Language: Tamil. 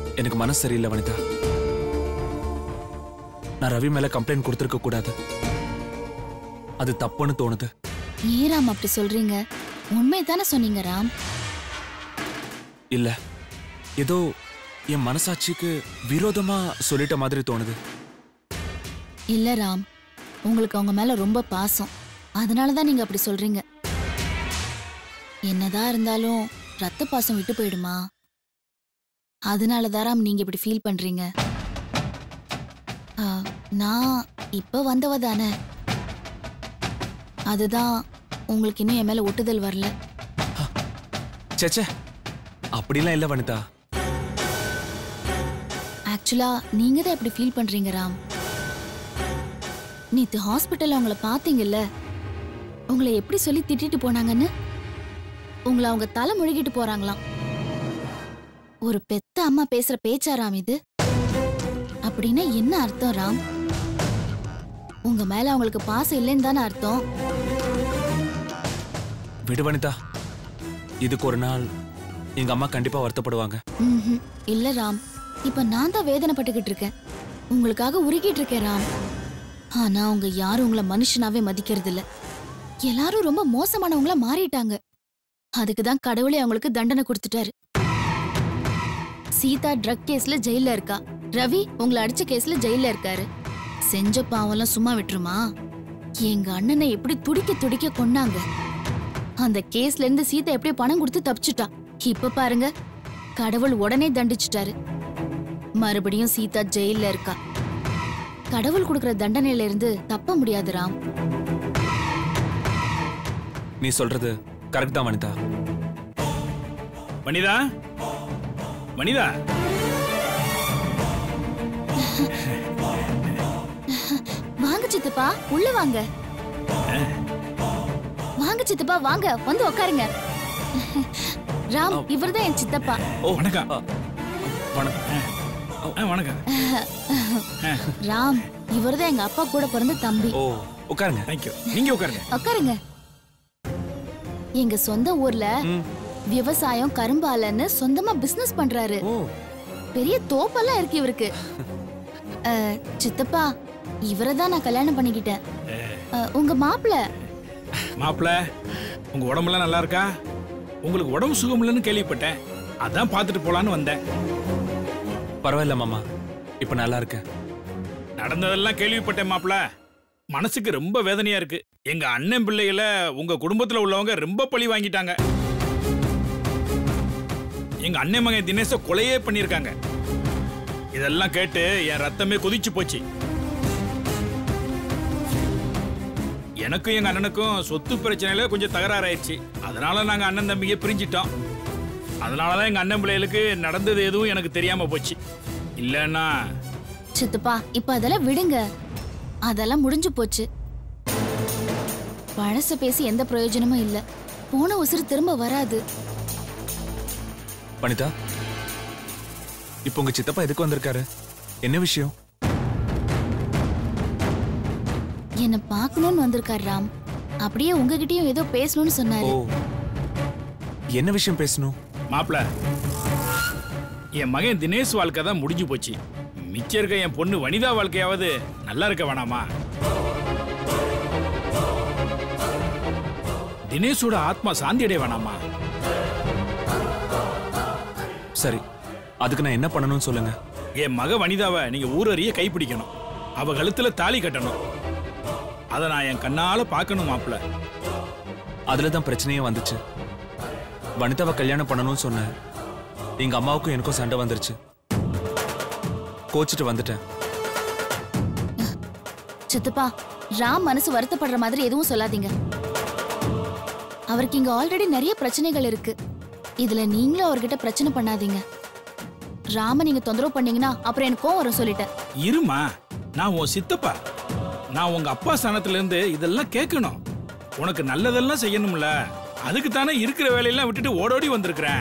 எனக்கு மனசு சரியில்லை வனிதா நான் ரவி மேல கம்ப்ளைண்ட் கொடுத்துருக்க கூடாது அது தப்புன்னு தோணுது ஏன் ராம் அப்படி சொல்றீங்க உண்மை தானே சொன்னீங்க ராம் இல்ல ஏதோ என் மனசாட்சிக்கு விரோதமா சொல்லிட்ட மாதிரி தோணுது இல்ல ராம் உங்களுக்கு அவங்க மேல ரொம்ப பாசம் அதனால தான் நீங்க அப்படி சொல்றீங்க என்னதான் இருந்தாலும் ரத்த பாசம் விட்டு போயிடுமா அதனால தான் ராம் நீங்க இப்படி ஃபீல் பண்றீங்க ஆ, நான் இப்ப வந்தவ தானே அதுதான் உங்களுக்கு இன்னும் என் மேல ஒட்டுதல் வரல சேச்சே அப்படிலாம் இல்ல வனிதா ஆக்சுவலா நீங்க தான் இப்படி ஃபீல் பண்றீங்க ராம் நேத்து ஹாஸ்பிட்டல்ல உங்களை பாத்தீங்கல்ல உங்களை எப்படி சொல்லி திட்டிட்டு போனாங்கன்னு உங்களை அவங்க தலை முழுகிட்டு போறாங்களாம் ஒரு பெத்த அம்மா பேசுற பேச்சா ராம் இது அப்படின்னா என்ன அர்த்தம் ராம் உங்க மேல அவங்களுக்கு பாசம் இல்லைன்னு தானே அர்த்தம் விடு வனிதா இதுக்கு ஒரு நாள் எங்க அம்மா கண்டிப்பா வருத்தப்படுவாங்க ம்ஹும். இல்ல ராம் இப்ப நான் தான் வேதனைப்பட்டுக்கிட்டு இருக்கேன் உங்களுக்காக உருகிட்டு இருக்கேன் ராம் ஆனா அவங்க யாரும் உங்களை மனுஷனாவே மதிக்கிறது இல்ல எல்லாரும் ரொம்ப மோசமானவங்களா மாறிட்டாங்க அதுக்கு தான் கடவுளே அவங்களுக்கு தண்டனை கொடுத்துட்டாரு சீதா ட்ரக் கேஸ்ல ஜெயில இருக்கா ரவி உங்களை அடிச்ச கேஸ்ல ஜெயில இருக்காரு செஞ்ச பாவம்லாம் சும்மா விட்டுருமா எங்க அண்ணனை எப்படி துடிக்க துடிக்க கொன்னாங்க அந்த கேஸ்ல இருந்து சீதா எப்படி பணம் கொடுத்து தப்பிச்சுட்டா இப்ப பாருங்க கடவுள் உடனே தண்டிச்சிட்டாரு மறுபடியும் சீதா ஜெயில்ல இருக்கா கடவுள் கொடுக்கிற தண்டனையில இருந்து தப்ப முடியாது ராம் நீ சொல்றது கரெக்ட் தான் வனிதா வனிதா வனிதா வாங்க சித்தப்பா உள்ள வாங்க வாங்க சித்தப்பா வாங்க வந்து உட்காருங்க ராம் இவர்தான் என் சித்தப்பா ஓ வணக்கம். ஆ, வணக்கம் ஆ, வணக்கம் ராம் இவர்தான் எங்க அப்பா கூட பிறந்த தம்பி ஓ உட்காருங்க தேங்க்யூ நீங்க உட்காருங்க உட்காருங்க எங்க சொந்த ஊர்ல ம். விவசாயம் கரும்பாலன்னு சொந்தமா பிசினஸ் பண்றாரு ஓ பெரிய தோப்பெல்லாம் இருக்கு இவருக்கு அஹ், சித்தப்பா இவரை தான் நான் கல்யாணம் பண்ணிக்கிட்டேன் அஹ், உங்க மாப்பிள்ள மாப்பிள உங்க உடம்பெல்லாம் நல்லா இருக்கா உங்களுக்கு உடம்பு சுகம் இல்லைன்னு கேள்விப்பட்டேன் அதான் பார்த்துட்டு போலான்னு வந்தேன் பரவாயில்ல மாமா இப்ப நல்லா இருக்கேன் நடந்ததெல்லாம் கேள்விப்பட்டேன் மாப்பிள மனசுக்கு ரொம்ப வேதனையா இருக்கு எங்க அண்ணன் பிள்ளைகளை உங்க குடும்பத்துல உள்ளவங்க ரொம்ப பழி வாங்கிட்டாங்க எங்க அண்ணன் மகன் தினேஷ கொலையே பண்ணியிருக்காங்க இதெல்லாம் கேட்டு என் ரத்தமே கொதிச்சு போச்சு எனக்கும் எங்க அண்ணனுக்கும் சொத்து பிரச்சனையில கொஞ்சம் தகராறாயிருச்சு அதனால நாங்க அண்ணன் தம்பியை பிரிஞ்சிட்டோம் அதனாலதான் எங்க அண்ணன் பிள்ளைகளுக்கு நடந்தது எதுவும் எனக்கு தெரியாம போச்சு இல்லைன்னா சித்தப்பா இப்ப அதெல்லாம் விடுங்க அதெல்லாம் முடிஞ்சு போச்சு பழச பேசி எந்த பிரயோஜனமும் இல்ல போன உசுறு திரும்ப வராது வனிதா இப்போ உங்க சித்தப்பா எதுக்கு வந்திருக்காரு என்ன விஷயம் என்ன பார்க்கணும்னு வந்திருக்கார் ராம் அப்படியே உங்ககிட்டயும் ஏதோ பேசணும்னு ஓ சொன்னாரு என்ன விஷயம் பேசணும் மாப்பிள என் மகன் தினேஷ் வாழ்க்கை தான் முடிஞ்சு போச்சு மிச்சம் இருக்க என் பொண்ணு வனிதா வாழ்க்கையாவது நல்லா இருக்க வேணாமா தினேஷோட ஆத்மா சாந்தி அடைய வேணாமா சரி அதுக்கு நான் என்ன பண்ணணும்னு சொல்லுங்க என் மக வனிதாவை நீங்க ஊரறிய கைப்பிடிக்கணும் அவ கழுத்துல தாலி கட்டணும் அதை நான் என் கண்ணால பார்க்கணும் மாப்பிள அதுல தான் பிரச்சனையே வந்துச்சு வனிதாவை கல்யாணம் பண்ணணும்னு சொன்னேன் எங்க அம்மாவுக்கும் எனக்கும் சண்டை வந்துருச்சு கோச்சிட்டு வந்துட்டேன் சித்தப்பா ராம் மனசு வருத்தப்படுற மாதிரி எதுவும் சொல்லாதீங்க அவருக்கு இங்க ஆல்ரெடி நிறைய பிரச்சனைகள் இருக்கு இதுல நீங்களும் அவர்கிட்ட பிரச்சனை பண்ணாதீங்க ராம நீங்க தொந்தரவு பண்ணீங்கன்னா அப்புறம் எனக்கு கோவம் வரும் சொல்லிட்டேன் இருமா நான் உன் சித்தப்பா நான் உங்க அப்பா ஸ்தானத்துல இருந்து இதெல்லாம் கேட்கணும் உனக்கு நல்லதெல்லாம் செய்யணும்ல அதுக்கு தானே இருக்கிற வேலையெல்லாம் விட்டுட்டு ஓடோடி வந்திருக்கிறேன்